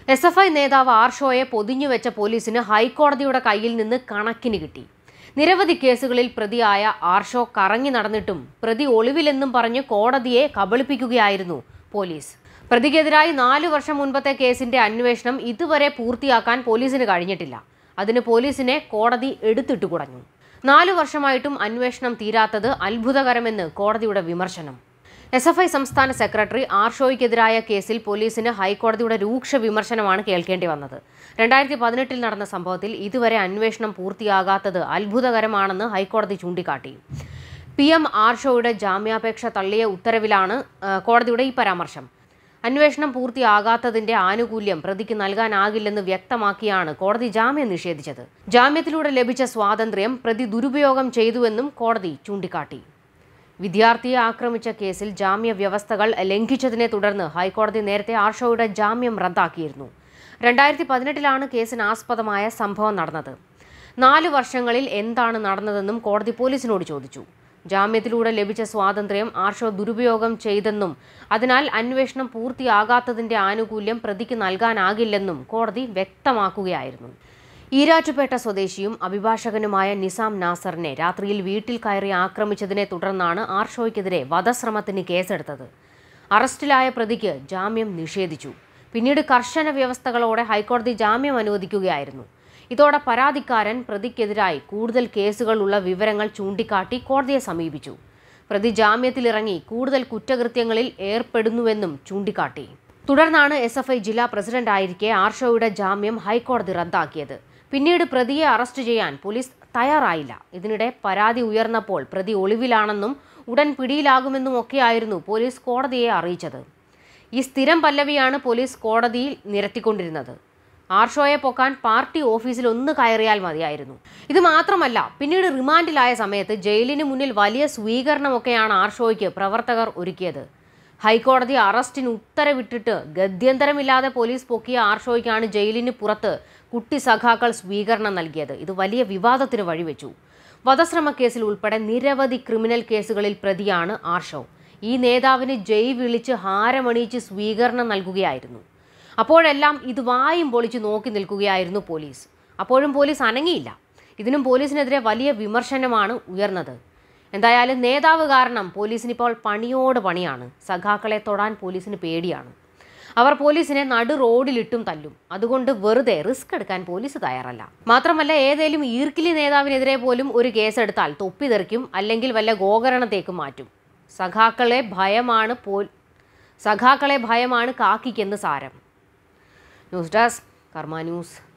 S F I നേതാവ് ആർഷോയെ പൊതിഞ്ഞുവെച്ച പോലീസിന് ഹൈക്കോടതിയുടെ കയ്യിൽ നിന്ന് കണക്കിന് കിട്ടി നിരവധി കേസുകളിൽ പ്രതിയായ ആർഷോ കറങ്ങി നടന്നിട്ടും പ്രതി ഒളിവിലെന്നും പറഞ്ഞ് കോടതിയെ കബളിപ്പിക്കുകയായിരുന്നു പോലീസ് പ്രതിക്കെതിരായി നാലു വർഷം മുൻപത്തെ കേസിന്റെ അന്വേഷണം ഇതുവരെ പൂർത്തിയാക്കാൻ പോലീസിന് കഴിഞ്ഞിട്ടില്ല അതിന് പോലീസിനെ കോടതി എടുത്തിട്ട് കുടഞ്ഞു നാലു വർഷമായിട്ടും അന്വേഷണം തീരാത്തത് അത്ഭുതകരമെന്ന് കോടതിയുടെ വിമർശനം എസ് എഫ് ഐ സംസ്ഥാന സെക്രട്ടറി ആർഷോയ്ക്കെതിരായ കേസിൽ പോലീസിന് ഹൈക്കോടതിയുടെ രൂക്ഷ വിമർശനമാണ് കേൾക്കേണ്ടി വന്നത് രണ്ടായിരത്തി പതിനെട്ടിൽ നടന്ന സംഭവത്തിൽ ഇതുവരെ അന്വേഷണം പൂർത്തിയാകാത്തത് അത്ഭുതകരമാണെന്ന് ഹൈക്കോടതി ചൂണ്ടിക്കാട്ടി പി എം ആർഷോയുടെ ജാമ്യാപേക്ഷ തള്ളിയ ഉത്തരവിലാണ് ആ, കോടതിയുടെ ഈ പരാമർശം അന്വേഷണം പൂർത്തിയാകാത്തതിന്റെ ആനുകൂല്യം പ്രതിക്ക് നൽകാനാകില്ലെന്ന് വ്യക്തമാക്കിയാണ് കോടതി ജാമ്യം നിഷേധിച്ചത് ജാമ്യത്തിലൂടെ ലഭിച്ച സ്വാതന്ത്ര്യം പ്രതി ദുരുപയോഗം ചെയ്തുവെന്നും കോടതി ചൂണ്ടിക്കാട്ടി വിദ്യാർത്ഥിയെ ആക്രമിച്ച കേസിൽ ജാമ്യ വ്യവസ്ഥകൾ ലംഘിച്ചതിനെ തുടർന്ന് ഹൈക്കോടതി നേരത്തെ ആർഷോയുടെ ജാമ്യം റദ്ദാക്കിയിരുന്നു രണ്ടായിരത്തി പതിനെട്ടിലാണ് കേസിന് ആസ്പദമായ സംഭവം നടന്നത് നാല് വർഷങ്ങളിൽ എന്താണ് നടന്നതെന്നും കോടതി പോലീസിനോട് ചോദിച്ചു ജാമ്യത്തിലൂടെ ലഭിച്ച സ്വാതന്ത്ര്യം ആർഷോ ദുരുപയോഗം ചെയ്തെന്നും അതിനാൽ അന്വേഷണം പൂർത്തിയാകാത്തതിന്റെ ആനുകൂല്യം പ്രതിക്ക് നൽകാനാകില്ലെന്നും കോടതി വ്യക്തമാക്കുകയായിരുന്നു ഈരാറ്റുപേട്ട സ്വദേശിയും അഭിഭാഷകനുമായ നിസാം നാസറിനെ രാത്രിയിൽ വീട്ടിൽ കയറി ആക്രമിച്ചതിനെ തുടർന്നാണ് ആർഷോയ്ക്കെതിരെ വധശ്രമത്തിന് കേസെടുത്തത് അറസ്റ്റിലായ പ്രതിക്ക് ജാമ്യം നിഷേധിച്ചു പിന്നീട് കർശന വ്യവസ്ഥകളോടെ ഹൈക്കോടതി ജാമ്യം അനുവദിക്കുകയായിരുന്നു ഇതോടെ പരാതിക്കാരൻ പ്രതിക്കെതിരായി കൂടുതൽ കേസുകളുള്ള വിവരങ്ങൾ ചൂണ്ടിക്കാട്ടി കോടതിയെ സമീപിച്ചു പ്രതി ജാമ്യത്തിലിറങ്ങി കൂടുതൽ കുറ്റകൃത്യങ്ങളിൽ ഏർപ്പെടുന്നുവെന്നും ചൂണ്ടിക്കാട്ടി തുടർന്നാണ് എസ് എഫ് ഐ ജില്ലാ പ്രസിഡന്റ് ആയിരിക്കെ ആർഷോയുടെ ജാമ്യം ഹൈക്കോടതി റദ്ദാക്കിയത് പിന്നീട് പ്രതിയെ അറസ്റ്റ് ചെയ്യാൻ പോലീസ് തയ്യാറായില്ല ഇതിനിടെ പരാതി ഉയർന്നപ്പോൾ പ്രതി ഒളിവിലാണെന്നും ഉടൻ പിടിയിലാകുമെന്നും ഒക്കെയായിരുന്നു പോലീസ് കോടതിയെ അറിയിച്ചത് ഈ സ്ഥിരം പല്ലവിയാണ് പോലീസ് കോടതിയിൽ നിരത്തിക്കൊണ്ടിരുന്നത് ആർഷോയെ പൊക്കാൻ പാർട്ടി ഓഫീസിൽ ഒന്ന് കയറിയാൽ മതിയായിരുന്നു ഇത് മാത്രമല്ല പിന്നീട് റിമാൻഡിലായ സമയത്ത് ജയിലിന് മുന്നിൽ വലിയ സ്വീകരണമൊക്കെയാണ് ആർഷോയ്ക്ക് പ്രവർത്തകർ ഒരുക്കിയത് ഹൈക്കോടതി അറസ്റ്റിന് ഉത്തരവിട്ടിട്ട് ഗത്യന്തരമില്ലാതെ പോലീസ് പൊക്കിയ ആർഷോയ്ക്കാണ് ജയിലിന് പുറത്ത് കുട്ടി സഖാക്കൾ സ്വീകരണം നൽകിയത് ഇത് വലിയ വിവാദത്തിന് വഴിവെച്ചു വധശ്രമ കേസിൽ ഉൾപ്പെടെ നിരവധി ക്രിമിനൽ കേസുകളിൽ പ്രതിയാണ് ആർഷോ ഈ നേതാവിന് ജയ് വിളിച്ച് ഹാരമണിയിച്ച് സ്വീകരണം നൽകുകയായിരുന്നു അപ്പോഴെല്ലാം ഇത് വായും പൊളിച്ച് നോക്കി നിൽക്കുകയായിരുന്നു പോലീസ് അപ്പോഴും പോലീസ് അനങ്ങിയില്ല ഇതിനും പോലീസിനെതിരെ വലിയ വിമർശനമാണ് ഉയർന്നത് എന്തായാലും നേതാവ് കാരണം പോലീസിനിപ്പോൾ പണിയോട് പണിയാണ് സഖാക്കളെ തൊടാൻ പോലീസിന് പേടിയാണ് അവർ പോലീസിനെ നടു റോഡിലിട്ടും തല്ലും അതുകൊണ്ട് വെറുതെ റിസ്ക് എടുക്കാൻ പോലീസ് തയ്യാറല്ല മാത്രമല്ല ഏതേലും ഈർക്കിലി നേതാവിനെതിരെ പോലും ഒരു കേസെടുത്താൽ തൊപ്പി തെറിക്കും അല്ലെങ്കിൽ വല്ല ഗോകരണത്തേക്കും മാറ്റും സഖാക്കളെ ഭയമാണ് പോ സഖാക്കളെ ഭയമാണ് കാക്കിക്കെന്ന് സാരം ന്യൂസ് ഡെസ്ക് കർമ്മ ന്യൂസ്